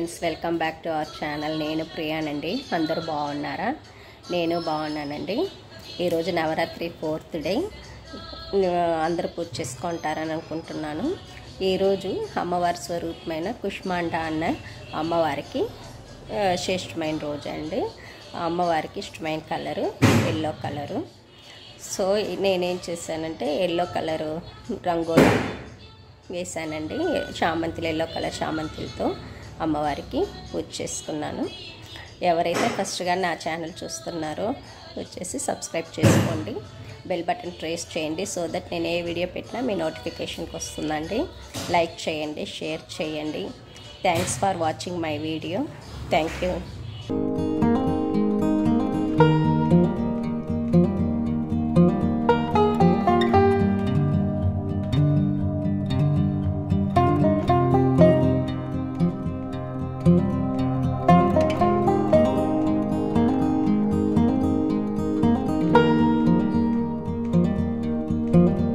friends welcome back to our channel నేను ప్రియానండి అందరూ బాగున్నారా నేను బాగున్నానండి ఈరోజు నవరాత్రి ఫోర్త్ డే అందరూ పూజ చేసుకుంటారని అనుకుంటున్నాను ఈరోజు అమ్మవారి స్వరూపమైన కుష్మాండ అన్న అమ్మవారికి ఆ, శ్రేష్టమైన రోజు అండి ఆ అమ్మవారికి ఇష్టమైన కలరు ఎల్లో కలరు సో నేనేం చేశానంటే ఎల్లో కలరు రంగోలి వేసానండి చామంతులు ఎల్లో కలర్ చామంతులతో అమ్మవారికి పూజ చేసుకున్నాను ఎవరైతే ఫస్ట్గా నా ఛానల్ చూస్తున్నారో వచ్చేసి సబ్స్క్రైబ్ చేసుకోండి బెల్ బటన్ ప్రెస్ చేయండి సో దట్ నేను ఏ వీడియో పెట్టినా మీ నోటిఫికేషన్కి వస్తుందండి లైక్ చేయండి షేర్ చేయండి thanks for watching my video thank you thank you